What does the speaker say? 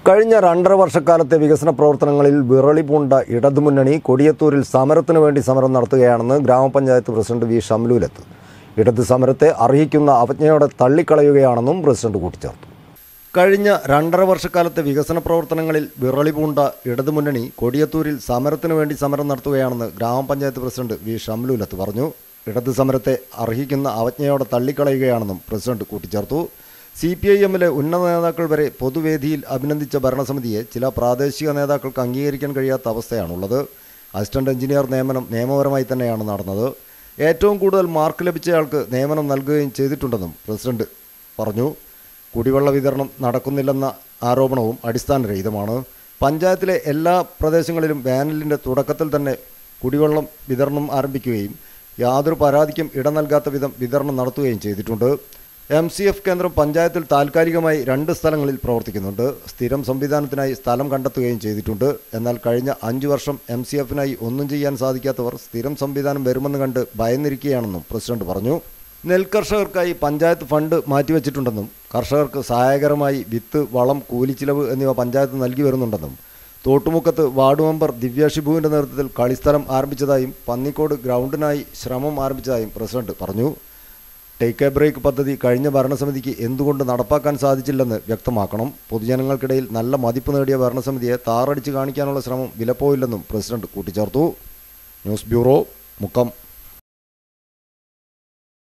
കഴിഞ്ഞ രണ്ടര വർഷക്കാലത്തെ വികസന പ്രവർത്തനങ്ങളിൽ വിറളി പൂണ്ട ഇടതുമുന്നണി കൊടിയത്തൂരിൽ സമരത്തിനു വേണ്ടി സമരം നടത്തുകയാണെന്ന് ഗ്രാമപഞ്ചായത്ത് പ്രസിഡന്റ് വി ഷംലൂലത്ത് ഇടത് സമരത്തെ അർഹിക്കുന്ന അവജ്ഞയോടെ തള്ളിക്കളയുകയാണെന്നും പ്രസിഡന്റ് കൂട്ടിച്ചേർത്തു കഴിഞ്ഞ രണ്ടര വർഷക്കാലത്തെ വികസന പ്രവർത്തനങ്ങളിൽ വിറളി പൂണ്ട ഇടതുമുന്നണി കൊടിയത്തൂരിൽ സമരത്തിനു വേണ്ടി സമരം നടത്തുകയാണെന്ന് ഗ്രാമപഞ്ചായത്ത് പ്രസിഡന്റ് വി ഷംലൂലത്ത് പറഞ്ഞു ഇടത് സമരത്തെ അർഹിക്കുന്ന അവജ്ഞയോടെ തള്ളിക്കളയുകയാണെന്നും പ്രസിഡന്റ് കൂട്ടിച്ചേർത്തു സി പി ഐ എമ്മിലെ ഉന്നത നേതാക്കൾ വരെ പൊതുവേദിയിൽ അഭിനന്ദിച്ച ഭരണസമിതിയെ ചില പ്രാദേശിക നേതാക്കൾക്ക് അംഗീകരിക്കാൻ കഴിയാത്ത അവസ്ഥയാണുള്ളത് അസിസ്റ്റന്റ് എഞ്ചിനീയർ നിയമനം നിയമപരമായി തന്നെയാണ് നടന്നത് ഏറ്റവും കൂടുതൽ മാർക്ക് ലഭിച്ചയാൾക്ക് നിയമനം നൽകുകയും ചെയ്തിട്ടുണ്ടെന്നും പ്രസിഡന്റ് പറഞ്ഞു കുടിവെള്ള വിതരണം നടക്കുന്നില്ലെന്ന ആരോപണവും അടിസ്ഥാനരഹിതമാണ് പഞ്ചായത്തിലെ എല്ലാ പ്രദേശങ്ങളിലും വേനലിൻ്റെ തുടക്കത്തിൽ തന്നെ കുടിവെള്ളം വിതരണം ആരംഭിക്കുകയും യാതൊരു പരാതിക്കും ഇട നൽകാത്ത വിധം വിതരണം നടത്തുകയും ചെയ്തിട്ടുണ്ട് എം സി എഫ് കേന്ദ്രം പഞ്ചായത്തിൽ താൽക്കാലികമായി രണ്ട് സ്ഥലങ്ങളിൽ പ്രവർത്തിക്കുന്നുണ്ട് സ്ഥിരം സംവിധാനത്തിനായി സ്ഥലം കണ്ടെത്തുകയും ചെയ്തിട്ടുണ്ട് എന്നാൽ കഴിഞ്ഞ അഞ്ചു വർഷം എം സി എഫിനായി ഒന്നും ചെയ്യാൻ സാധിക്കാത്തവർ സ്ഥിരം സംവിധാനം വരുമെന്ന് കണ്ട് ഭയന്നിരിക്കുകയാണെന്നും പ്രസിഡന്റ് പറഞ്ഞു നെൽകർഷകർക്കായി പഞ്ചായത്ത് ഫണ്ട് മാറ്റിവെച്ചിട്ടുണ്ടെന്നും കർഷകർക്ക് സഹായകരമായി വിത്ത് വളം കൂലിച്ചിലവ് എന്നിവ പഞ്ചായത്ത് നൽകി വരുന്നുണ്ടെന്നും തോട്ടുമുക്കത്ത് വാർഡ് മെമ്പർ ദിവ്യ ഷിബുവിൻ്റെ നേതൃത്വത്തിൽ കളിസ്ഥലം ആരംഭിച്ചതായും പന്നിക്കോട് ഗ്രൗണ്ടിനായി ശ്രമം ആരംഭിച്ചതായും പ്രസിഡന്റ് പറഞ്ഞു ടേക്ക് എ ബ്രേക്ക് പദ്ധതി കഴിഞ്ഞ ഭരണസമിതിക്ക് എന്തുകൊണ്ട് നടപ്പാക്കാൻ സാധിച്ചില്ലെന്ന് വ്യക്തമാക്കണം പൊതുജനങ്ങൾക്കിടയിൽ നല്ല മതിപ്പ് നേടിയ ഭരണസമിതിയെ താറടിച്ച് കാണിക്കാനുള്ള ശ്രമം വിലപ്പോയില്ലെന്നും പ്രസിഡന്റ് കൂട്ടിച്ചേർത്തു ന്യൂസ് ബ്യൂറോ മുക്കം